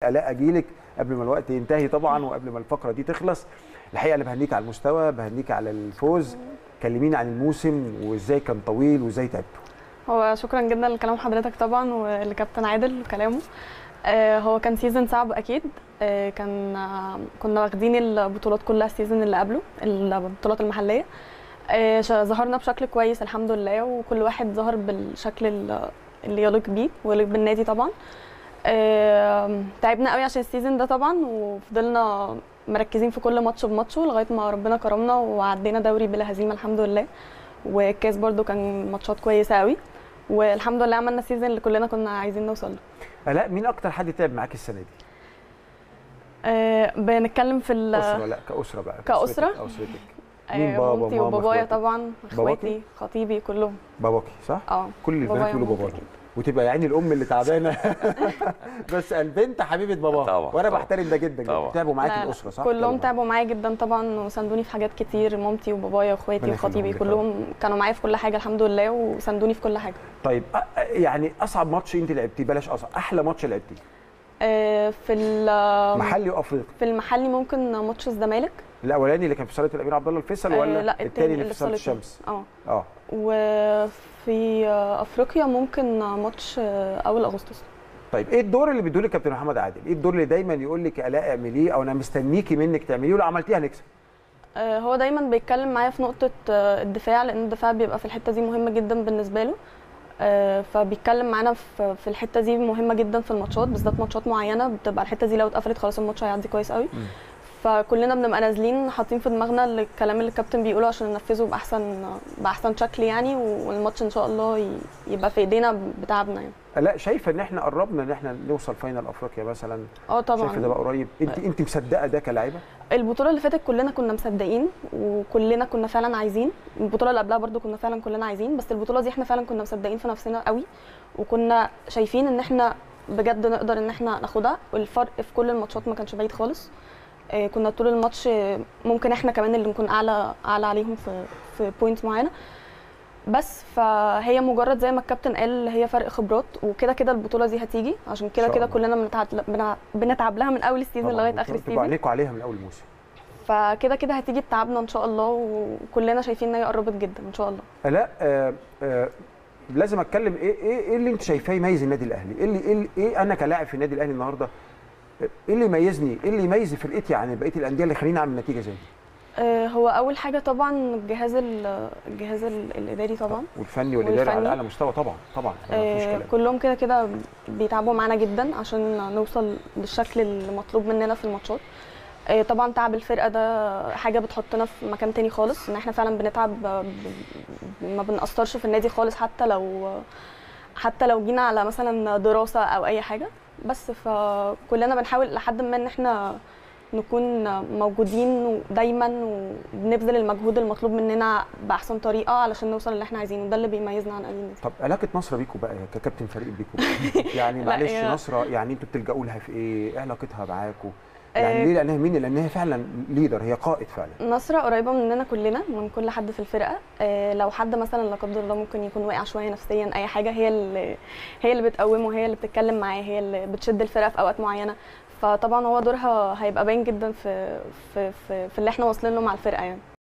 الاء اجيلك قبل ما الوقت ينتهي طبعا وقبل ما الفقره دي تخلص الحقيقه انا بهنيك على المستوى بهنيك على الفوز كلميني عن الموسم وازاي كان طويل وازاي تعبتوا هو شكرا جدا لكلام حضرتك طبعا ولكابتن عادل وكلامه آه، هو كان سيزون صعب اكيد آه، كان آه، كنا واخدين البطولات كلها السيزون اللي قبله البطولات المحليه آه، ش- ظهرنا بشكل كويس الحمد لله وكل واحد ظهر بالشكل ال- اللي يليق بيه ويليق بالنادي طبعا آه، تعبنا قوي عشان السيزون ده طبعا وفضلنا مركزين في كل ماتش بماتشه لغايه ما ربنا كرمنا وعدينا دوري بلا هزيمه الحمد لله والكاس برضو كان ماتشات كويسه قوي والحمد لله عملنا السيزون اللي كلنا كنا عايزين نوصل له الاء مين اكتر حد تعب معاك السنه دي آه، بنتكلم في ال- اسره لا كاسره بقى كأسرة؟ أسرتك- اسرتك آه، مين بابا، مامتي ماما، وبابايا إخواتك؟ طبعا اخواتي خطيبي كلهم باباكي صح اه كل البنات بابايا يقولوا ومامتي بابانا أكيد. وتبقى يعني الام اللي تعبانه بس البنت حبيبه باباها طبعا، وانا طبعا. بحترم ده جدا جدا طبعا. تعبوا معاكي لا، لا، الاسره صح كلهم تعبوا تعبوا معايا جدا طبعا وساندوني في حاجات كتير مامتي وبابايا واخواتي ربنا وخطيبي يخليهم لك يا كلهم كانوا معايا في كل حاجه الحمد لله وساندوني في كل حاجه طيب أ- أ- يعني اصعب ماتش انت لعبتيه بلاش اصعب احلى ماتش لعبتيه آه، في ال- محلي وافريقي في المحلي ممكن ماتش الزمالك الاولاني اللي كان في صاله الامير عبد الله الفيصل آه، ولا لا التاني اللي في في صاله صالة الشمس اه اه وفي آه، افريقيا ممكن ماتش آه، اول اغسطس طيب ايه الدور اللي بيديه لك كابتن محمد عادل ايه الدور اللي دايما يقول لك الاء اعمليه او انا مستنيكي منك تعمليه ولو عملتيه هنكسب آه، هو دايما بيتكلم معايا في نقطة آه، الدفاع لأن الدفاع بيبقى في الحتة دي مهمة جدا بالنسبة له آه، فبيتكلم معانا في في الحتة دي مهمة جدا في الماتشات بالذات ماتشات معينة بتبقى الحتة دي لو اتقفلت خلاص الماتش هيعدي كويس قوي مم. فكلنا بنبقى نازلين حاطين في دماغنا الكلام اللي الكابتن بيقوله عشان ننفذه بأحسن بأحسن شكل يعني والماتش إن شاء الله ي- يبقى في إيدينا بتعبنا يعني لا شايفه ان احنا قربنا ان احنا نوصل فاينل افريقيا مثلا اه طبعا شايفه ده بقى قريب انت انت مصدقه ده كلاعيبه البطوله اللي فاتت كلنا كنا مصدقين وكلنا كنا فعلا عايزين البطوله اللي قبلها برضو كنا فعلا كلنا عايزين بس البطوله دي احنا فعلا كنا مصدقين في نفسنا قوي وكنا شايفين ان احنا بجد نقدر ان احنا ناخدها والفرق في كل الماتشات ما كانش بعيد خالص آه، كنا طول الماتش آه، ممكن احنا كمان اللي نكون اعلى اعلى عليهم في في بوينت معينه بس فهي مجرد زي ما الكابتن قال هي فرق خبرات وكده كده البطوله دي هتيجي عشان كده شاء كده الله. كلنا بنتعب بنع- بنتعب لها من اول السيزون طبعاً، لغايه اخر بتبقوا السيزون عينيكوا عليها من اول موسم فكده كده هتيجي بتعبنا ان شاء الله وكلنا شايفين ان هي قربت جدا ان شاء الله لا آه آه لازم اتكلم ايه ايه ايه اللي انت شايفاه يميز النادي الاهلي؟ ايه اللي ايه, اللي- إيه انا كلاعب في النادي الاهلي النهارده ايه اللي يميزني؟ ايه اللي يميز فرقتي عن بقيه الانديه اللي يخليني اعمل نتيجه زي دي؟ آه، هو اول حاجه طبعا الجهاز ال- الجهاز ال- الاداري طبعا والفني والاداري على والفني. اعلى مستوى طبعا طبعا ما فيش آه، كلام كلهم كده كده بيتعبوا معانا جدا عشان نوصل للشكل المطلوب مننا في الماتشات آه، طبعا تعب الفرقه ده حاجه بتحطنا في مكان تاني خالص ان احنا فعلا بنتعب ب- ب- ما بنأثرش في النادي خالص حتى لو حتى لو جينا على مثلا دراسه او اي حاجه بس فكلنا بنحاول لحد ما ان احنا نكون موجودين دايما وبنبذل المجهود المطلوب مننا باحسن طريقه علشان نوصل اللي احنا عايزينه ده اللي بيميزنا عن اي نادي طب علاقه نصره بيكوا بقى ككابتن فريق بيكوا يعني لا، معلش هي- نصره يعني انتوا بتلجأوا لها في ايه؟ ايه علاقتها معاكوا؟ آه، يعني ليه لانها مين؟ لان هي فعلا ليدر هي قائد فعلا نصرة قريبة مننا كلنا من كل حد في الفرقة آه، لو حد مثلا لا قدر الله ممكن يكون واقع شوية نفسيا أي حاجة هي اللي هي اللي بتقومه هي اللي بتتكلم معاه هي اللي بتشد الفرقة في أوقات معينة فطبعا هو دورها هيبقى باين جدا في في في, في اللي احنا واصلين له مع الفرقة يعني